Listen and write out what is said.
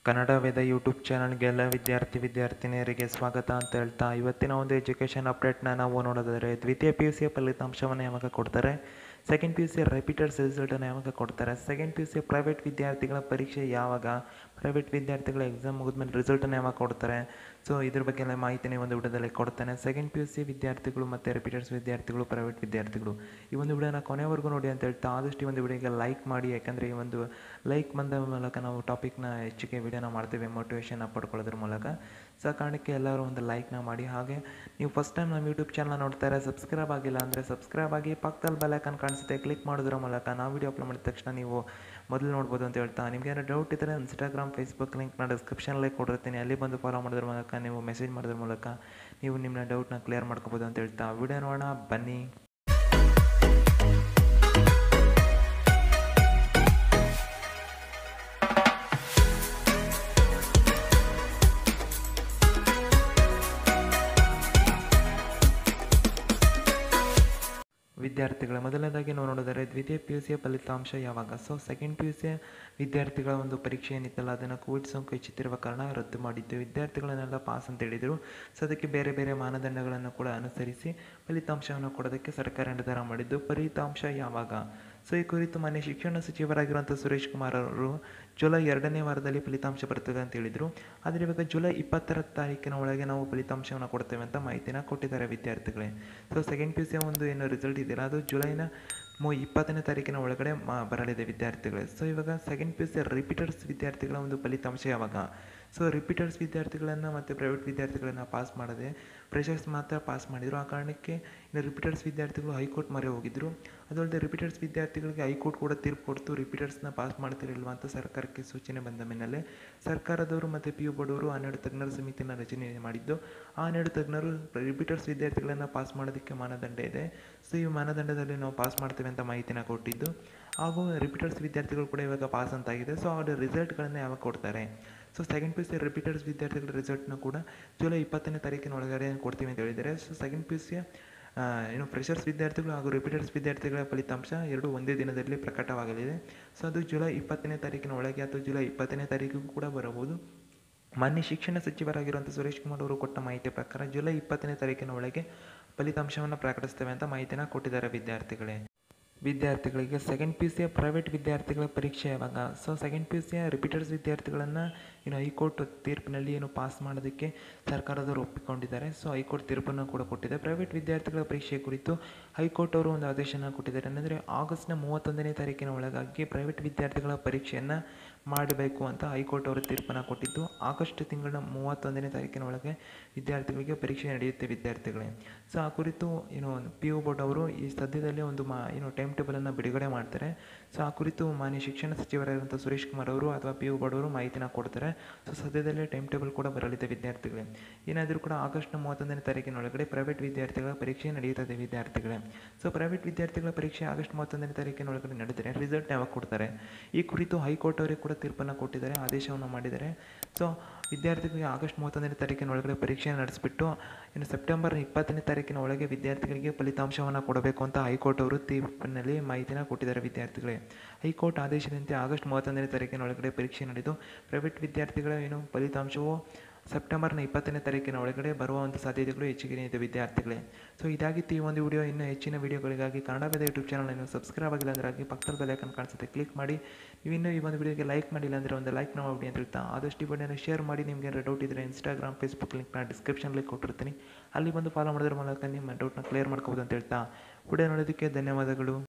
ಕನ್ನಡ ವೇದ YouTube ಚಾನಲ್ಗೆ ಎಲ್ಲ ವಿದ್ಯಾರ್ಥಿ ವಿದ್ಯಾರ್ಥಿನಿಯರಿಗೆ ಸ್ವಾಗತ ಅಂತ ಹೇಳ್ತಾ ಇವತ್ತಿನ ಒಂದು ಎಜುಕೇಷನ್ ಅಪ್ಡೇಟ್ನ ನಾವು ನೋಡೋದಾದರೆ ದ್ವಿತೀಯ ಪಿ ಯು ಸಿಯ ಫಲಿತಾಂಶವನ್ನು ಯಾವಾಗ ಕೊಡ್ತಾರೆ second P U C repeaters ರಿಸಲ್ಟನ್ನು ಯಾವಾಗ ಕೊಡ್ತಾರೆ second P U C private ವಿದ್ಯಾರ್ಥಿಗಳ ಪರೀಕ್ಷೆ ಯಾವಾಗ ಪ್ರೈವೇಟ್ ವಿದ್ಯಾರ್ಥಿಗಳ ಎಕ್ಸಾಮ್ ಮುಗಿದ್ಮೇಲೆ ರಿಸಲ್ಟನ್ನು ಯಾವಾಗ ಕೊಡ್ತಾರೆ ಸೊ ಇದ್ರ ಬಗ್ಗೆ ಎಲ್ಲ ಮಾಹಿತಿನ ಈ ಒಂದು ವಿಡಿಯೋದಲ್ಲಿ ಕೊಡ್ತಾನೆ ಸೆಕೆಂಡ್ ಪಿ ಯು ಸಿ ವಿದ್ಯಾರ್ಥಿಗಳು ಮತ್ತು ರಿಪೀಟರ್ಸ್ ವಿದ್ಯಾರ್ಥಿಗಳು ಪ್ರೈವೇಟ್ ವಿದ್ಯಾರ್ಥಿಗಳು ಈ ಒಂದು ವಿಡಿಯೋನ ಕೊನೆವರೆಗೂ ನೋಡಿ ಅಂತ ಹೇಳ್ತಾ ಆದಷ್ಟು ಈ ಒಂದು ವಿಡಿಯೋಗೆ ಲೈಕ್ ಮಾಡಿ ಯಾಕಂದರೆ ಈ ಒಂದು ಲೈಕ್ ಬಂದ ಮೂಲಕ ನಾವು ಟಾಪಿಕ್ನ ಹೆಚ್ಚಿಗೆ ವಿಡಿಯೋನ ಮಾಡ್ತೇವೆ ಮೋಟಿವೇಶನ್ ಪಡ್ಕೊಳ್ಳೋದ್ರ ಮೂಲಕ ಸೊ ಆ ಕಾರಣಕ್ಕೆ ಎಲ್ಲರೂ ಒಂದು ಲೈಕ್ನ ಮಾಡಿ ಹಾಗೆ ನೀವು ಫಸ್ಟ್ ಟೈಮ್ ನಮ್ಮ ಯೂಟ್ಯೂಬ್ ಚಾನಲ್ ನೋಡ್ತಾರೆ ಸಬ್ಸ್ಕ್ರೈಬ್ ಆಗಿಲ್ಲ ಅಂದರೆ ಸಬ್ಸ್ಕ್ರೈಬ್ ಆಗಿ ಪಕ್ಕದಲ್ಲಿ ಬೆಲೈಕನ್ ಕಾಣಿಸುತ್ತೆ ಕ್ಲಿಕ್ ಮಾಡೋದ್ರ ಮೂಲಕ ನಾವು ವಿಡಿಯೋ ಅಪ್ಲೋಡ್ ಮಾಡಿದ ತಕ್ಷಣ ನೀವು ಮೊದಲು ನೋಡ್ಬೋದು ಅಂತ ಹೇಳ್ತಾ ನಿಮಗೆ ಏನಾದ್ರು ಡೌಟ್ ಇದ್ದರೆ ಇನ್ಸ್ಟಾಗ್ರಾಮ್ ಫೇಸ್ಬುಕ್ ಲಿಂಕ್ನ ಡಿಸ್ಕ್ರಿಪ್ಷನಲ್ಲಿ ಕೊಡಿರ್ತೀನಿ ಅಲ್ಲಿ ಬಂದು ಫಾಲೋ ಮಾಡೋದ್ರ ಮೂಲಕ ನೀವು ಮೆಸೇಜ್ ಮಾಡೋದ್ರ ಮೂಲಕ ನೀವು ನಿಮ್ಮ ಡೌಟ್ನ ಕ್ಲಿಯರ್ ಮಾಡ್ಕೋಬೋದು ಅಂತ ಹೇಳ್ತಾ ವಿಡಿಯೋ ನೋಡೋಣ ಬನ್ನಿ ವಿದ್ಯಾರ್ಥಿಗಳ ಮೊದಲನೇದಾಗಿ ನಾವು ನೋಡಿದರೆ ದ್ವಿತೀಯ ಪಿ ಯು ಸಿಯ ಫಲಿತಾಂಶ ಯಾವಾಗ ಸೊ ಸೆಕೆಂಡ್ ಪಿ ಯು ಸಿಯ ವಿದ್ಯಾರ್ಥಿಗಳ ಒಂದು ಪರೀಕ್ಷೆ ಏನಿತ್ತಲ್ಲ ಅದನ್ನು ಕೋವಿಡ್ ಸೋಂಕು ಹೆಚ್ಚುತ್ತಿರುವ ಕಾರಣ ರದ್ದು ಮಾಡಿದ್ದು ವಿದ್ಯಾರ್ಥಿಗಳನ್ನೆಲ್ಲ ಪಾಸ್ ಅಂತ ಹೇಳಿದರು ಸೊ ಅದಕ್ಕೆ ಬೇರೆ ಬೇರೆ ಮಾನದಂಡಗಳನ್ನು ಕೂಡ ಅನುಸರಿಸಿ ಫಲಿತಾಂಶವನ್ನು ಕೊಡೋದಕ್ಕೆ ಸರ್ಕಾರ ನಿರ್ಧಾರ ಮಾಡಿದ್ದು ಫಲಿತಾಂಶ ಯಾವಾಗ ಸೊ ಈ ಕುರಿತು ಮಾನ್ಯ ಶಿಕ್ಷಣ ಸಚಿವರಾಗಿರುವಂಥ ಸುರೇಶ್ ಕುಮಾರ್ ಅವರು ಜುಲೈ ಎರಡನೇ ವಾರದಲ್ಲಿ ಫಲಿತಾಂಶ ಬರ್ತದೆ ಅಂತ ಹೇಳಿದರು ಆದರೆ ಇವಾಗ ಜುಲೈ ಇಪ್ಪತ್ತರ ತಾರೀಕಿನ ಒಳಗೆ ನಾವು ಫಲಿತಾಂಶವನ್ನು ಕೊಡ್ತೇವೆ ಅಂತ ಮಾಹಿತಿನ ಕೊಟ್ಟಿದ್ದಾರೆ ವಿದ್ಯಾರ್ಥಿಗಳೇ ಸೊ ಸೆಕೆಂಡ್ ಪಿ ಯು ಸಿಯ ಒಂದು ಏನು ರಿಸಲ್ಟ್ ಇದೆಯಲ್ಲ ಅದು ಜುಲೈನ ಮೂ ಇಪ್ಪತ್ತನೇ ತಾರೀಕಿನ ಒಳಗಡೆ ಮಾ ಬರಲಿದೆ ವಿದ್ಯಾರ್ಥಿಗಳೇ ಸೊ ಇವಾಗ second P U C repeaters ವಿದ್ಯಾರ್ಥಿಗಳ ಒಂದು ಫಲಿತಾಂಶ ಯಾವಾಗ ಸೊ ರಿಪೀಟರ್ಸ್ ವಿದ್ಯಾರ್ಥಿಗಳನ್ನು ಮತ್ತು ಪ್ರೈವೇಟ್ ವಿದ್ಯಾರ್ಥಿಗಳನ್ನು ಪಾಸ್ ಮಾಡದೆ ಫ್ರೆಷರ್ಸ್ ಮಾತ್ರ ಪಾಸ್ ಮಾಡಿದರು ಆ ಕಾರಣಕ್ಕೆ ಇನ್ನು ರಿಪೀಟರ್ಸ್ ವಿದ್ಯಾರ್ಥಿಗಳು ಹೈಕೋರ್ಟ್ ಮೊರೆ ಹೋಗಿದ್ದರು ಅದಲ್ಲದೆ ರಿಪೀಟರ್ಸ್ ವಿದ್ಯಾರ್ಥಿಗಳಿಗೆ ಹೈಕೋರ್ಟ್ ಕೂಡ ತೀರ್ಪು ಕೊಡ್ತು ರಿಪೀಟರ್ಸ್ನ ಪಾಸ್ ಮಾಡ್ತಿರಲಿಲ್ವ ಅಂತ ಸರ್ಕಾರಕ್ಕೆ ಸೂಚನೆ ಬಂದ ಮೇಲೆ ಸರ್ಕಾರದವರು ಮತ್ತು ಪಿ ಯು ಬೋರ್ಡವರು ಹನ್ನೆರಡು ತಜ್ಞರ ಸಮಿತಿಯನ್ನು ರಚನೆ ಮಾಡಿದ್ದು ಆ ಹನ್ನೆರಡು ತಜ್ಞರು ರಿಪೀಟರ್ಸ್ ವಿದ್ಯಾರ್ಥಿಗಳನ್ನು ಪಾಸ್ ಮಾಡೋದಕ್ಕೆ ಮಾನದಂಡ ಇದೆ ಸೊ ಈ ಮಾನದಂಡದಲ್ಲಿ ನಾವು ಪಾಸ್ ಮಾಡ್ತೇವೆ ಅಂತ ಮಾಹಿತಿನ ಕೊಟ್ಟಿದ್ದು ಹಾಗೂ ರಿಪೀಟರ್ಸ್ ವಿದ್ಯಾರ್ಥಿಗಳು ಕೂಡ ಇವಾಗ ಪಾಸ್ ಅಂತಾಗಿದೆ ಸೊ ಅವ್ರ ರಿಸಲ್ಟ್ಗಳನ್ನು ಯಾವಾಗ ಕೊಡ್ತಾರೆ so second P U C repeaters ವಿದ್ಯಾರ್ಥಿಗಳ ರಿಸಲ್ಟ್ನ ಕೂಡ ಜುಲೈ ಇಪ್ಪತ್ತನೇ ತಾರೀಕಿನ ಒಳಗಡೆ ಕೊಡ್ತೀವಿ ಅಂತ ಹೇಳಿದ್ದಾರೆ ಸೊ ಸೆಕೆಂಡ್ ಪಿ ಯು ಸಿಯ ಏನು ಫ್ರೆಷರ್ಸ್ ವಿದ್ಯಾರ್ಥಿಗಳು ಹಾಗೂ ರಿಪೀಟರ್ಸ್ ವಿದ್ಯಾರ್ಥಿಗಳ ಫಲಿತಾಂಶ ಎರಡು ಒಂದೇ ದಿನದಲ್ಲಿ ಪ್ರಕಟವಾಗಲಿದೆ ಸೊ ಅದು ಜುಲೈ ಇಪ್ಪತ್ತನೇ ತಾರೀಕಿನ ಒಳಗೆ ಅಥವಾ ಜುಲೈ ಇಪ್ಪತ್ತನೇ ತಾರೀಕಿಗೂ ಕೂಡ ಬರಬಹುದು ಮಾನ್ಯ ಶಿಕ್ಷಣ ಸಚಿವರಾಗಿರುವಂಥ ಸುರೇಶ್ ಕುಮಾರ್ ಅವರು ಕೊಟ್ಟ ಮಾಹಿತಿ ಪ್ರಕಾರ ಜುಲೈ ಇಪ್ಪತ್ತನೇ ತಾರೀಕಿನ ಒಳಗೆ ಫಲಿತಾಂಶವನ್ನು ಪ್ರಕಟಿಸ್ತೇವೆ ಅಂತ ಮಾಹಿತಿನ ಕೊಟ್ಟಿದ್ದಾರೆ ವಿದ್ಯಾರ್ಥಿಗಳೇ ವಿದ್ಯಾರ್ಥಿಗಳಿಗೆ ಸೆಕೆಂಡ್ ಪಿ ಯು ಸಿಯ ಪ್ರೈವೇಟ್ ವಿದ್ಯಾರ್ಥಿಗಳ ಪರೀಕ್ಷೆ ಯಾವಾಗ ಸೊ ಸೆಕೆಂಡ್ ಪಿ ಯು ಸಿಯ ರಿಪೀಟರ್ಸ್ ವಿದ್ಯಾರ್ಥಿಗಳನ್ನು ಏನು ಹೈಕೋರ್ಟ್ ತೀರ್ಪಿನಲ್ಲಿ ಏನು ಪಾಸ್ ಮಾಡೋದಕ್ಕೆ ಸರ್ಕಾರದವರು ಒಪ್ಪಿಕೊಂಡಿದ್ದಾರೆ ಸೊ ಹೈಕೋರ್ಟ್ ತೀರ್ಪನ್ನು ಕೂಡ ಕೊಟ್ಟಿದೆ ಪ್ರೈವೇಟ್ ವಿದ್ಯಾರ್ಥಿಗಳ ಪರೀಕ್ಷೆ ಕುರಿತು ಹೈಕೋರ್ಟ್ ಅವರು ಒಂದು ಆದೇಶನ ಕೊಟ್ಟಿದ್ದಾರೆ ಅಂದರೆ ಆಗಸ್ಟ್ನ ಮೂವತ್ತೊಂದನೇ ತಾರೀಕಿನ ಒಳಗಾಗಿ ಪ್ರೈವೇಟ್ ವಿದ್ಯಾರ್ಥಿಗಳ ಪರೀಕ್ಷೆಯನ್ನು ಮಾಡಬೇಕು ಅಂತ ಹೈಕೋರ್ಟ್ ಅವರು ತೀರ್ಪನ್ನು ಕೊಟ್ಟಿದ್ದು ಆಗಸ್ಟ್ ತಿಂಗಳ ಮೂವತ್ತೊಂದನೇ ತಾರೀಕಿನ ಒಳಗೆ ವಿದ್ಯಾರ್ಥಿಗಳಿಗೆ ಪರೀಕ್ಷೆ ನಡೆಯುತ್ತೆ ವಿದ್ಯಾರ್ಥಿಗಳೇ ಸೊ ಆ ಕುರಿತು ಏನು ಪಿ ಯು ಬೋರ್ಡ್ ಅವರು ಈ ಸದ್ಯದಲ್ಲೇ ಒಂದು ಮಾ ಏನು ಟೈಮ್ ಟೇಬಲನ್ನು ಬಿಡುಗಡೆ ಮಾಡ್ತಾರೆ ಸೊ ಆ ಕುರಿತು ಮಾನ್ಯ ಶಿಕ್ಷಣ ಸಚಿವರಾಗಿರುವಂಥ ಸುರೇಶ್ ಕುಮಾರ್ ಅವರು ಅಥವಾ ಪಿ ಯು ಬೋರ್ಡ್ ಅವರು ಮಾಹಿತಿನ ಕೊಡ್ತಾರೆ ಸೊ ಸದ್ಯದಲ್ಲೇ ಟೈಮ್ ಟೇಬಲ್ ಕೂಡ ಬರಲಿದೆ ವಿದ್ಯಾರ್ಥಿಗಳೇ ಏನಾದರೂ ಕೂಡ ಆಗಸ್ಟ್ ಮೂವತ್ತೊಂದನೇ ತಾರೀಕಿನ ಒಳಗಡೆ ಪ್ರೈವೇಟ್ ವಿದ್ಯಾರ್ಥಿಗಳ ಪರೀಕ್ಷೆ ನಡೆಯುತ್ತದೆ ವಿದ್ಯಾರ್ಥಿಗಳೇ ಸೊ ಪ್ರೈವೇಟ್ ವಿದ್ಯಾರ್ಥಿಗಳ ಪರೀಕ್ಷೆ ಆಗಸ್ಟ್ ಮೂವತ್ತೊಂದನೇ ತಾರೀಕಿನ ಒಳಗಡೆ ನಡೆದರೆ ರಿಸಲ್ಟ್ ಯಾವಾಗ ಕೊಡ್ತಾರೆ ಈ ಕುರಿತು ಹೈಕೋರ್ಟ್ ಅವರಿಗೆ ಕೂಡ ತೀರ್ಪನ್ನು ಕೊಟ್ಟಿದ್ದಾರೆ ಆದೇಶವನ್ನು ಮಾಡಿದ್ದಾರೆ ಸೊ ವಿದ್ಯಾರ್ಥಿಗಳಿಗೆ ಆಗಸ್ಟ್ ಮೂವತ್ತೊಂದನೇ ತಾರೀಕಿನ ಒಳಗಡೆ ಪರೀಕ್ಷೆ ನಡೆಸಿಬಿಟ್ಟು ಇನ್ನು ಸೆಪ್ಟೆಂಬರ್ ಇಪ್ಪತ್ತನೇ ತಾರೀಕಿನ ಒಳಗೆ ವಿದ್ಯಾರ್ಥಿಗಳಿಗೆ ಫಲಿತಾಂಶವನ್ನು ಕೊಡಬೇಕು ಅಂತ ಹೈಕೋರ್ಟ್ ಅವರು ತೀರ್ಪಿನಲ್ಲಿ ಮಾಹಿತಿನ ಕೊಟ್ಟಿದ್ದಾರೆ ವಿದ್ಯಾರ್ಥಿಗಳೇ ಹೈಕೋರ್ಟ್ ಆದೇಶದಂತೆ ಆಗಸ್ಟ್ ಮೂವತ್ತೊಂದನೇ ತಾರೀಕಿನ ಒಳಗಡೆ ಪರೀಕ್ಷೆ ನಡೆದು ಪ್ರೈವೇಟ್ ವಿದ್ಯಾರ್ಥಿಗಳ ಏನು ಫಲಿತಾಂಶವು ಸೆಪ್ಟೆಂಬರ್ನ ಇಪ್ಪತ್ತನೇ ತಾರೀಕಿನ ಒಳಗಡೆ ಬರುವ ಒಂದು ಸಾಧ್ಯತೆಗಳು ಹೆಚ್ಚಿಗೆ ಇದೆ ವಿದ್ಯಾರ್ಥಿಗಳೇ ಸೊ ಇದಾಗಿತ್ತು ಈ ಒಂದು ವಿಡಿಯೋ ಇನ್ನೂ ಹೆಚ್ಚಿನ ವಿಡಿಯೋಗಳಿಗಾಗಿ ಕನ್ನಡ ಬೇದ ಯೂಟ್ಯೂಬ್ ಚಾನಲ್ ಸಬ್ಸ್ಕ್ರೈಬ್ ಆಗಿಲ್ಲ ಅಂದರೆ ಆಗಿ ಪಕ್ಕದಲ್ಲಿ ಬೆಲೈಕನ್ ಕಾಣಿಸುತ್ತೆ ಕ್ಲಿಕ್ ಮಾಡಿ ನೀವು ಇನ್ನೂ ಈ ಒಂದು ವಿಡಿಯೋಗೆ ಲೈಕ್ ಮಾಡಿಲ್ಲ ಅಂದರೆ ಒಂದು ಲೈಕ್ ಮಾಡಿ ಅಂತ ಹೇಳ್ತಾ ಆದಷ್ಟು ಈ ವಿಡಿಯೋನ ಶೇರ್ ಮಾಡಿ ನಿಮಗೆ ಏನಾದ್ರು ಡೌಟ್ ಇದ್ದರೆ ಇನ್ಸ್ಟಾಗ್ರಾಮ್ ಫೇಸ್ಬುಕ್ ಲಿಂಕ್ನ ಡಿಸ್ಕ್ರಿಪ್ಷನ್ಲಿ ಕೊಟ್ಟಿರ್ತೀನಿ ಅಲ್ಲಿ ಬಂದು ಫಾಲೋ ಮಾಡೋದ್ರ ಮೂಲಕ ನಿಮ್ಮ ಡೌಟ್ನ ಕ್ಲಿಯರ್ ಮಾಡ್ಕೋಬೋದು ಅಂತ ಹೇಳ್ತಾ ವಿಡಿಯೋ ನೋಡೋದಕ್ಕೆ ಧನ್ಯವಾದಗಳು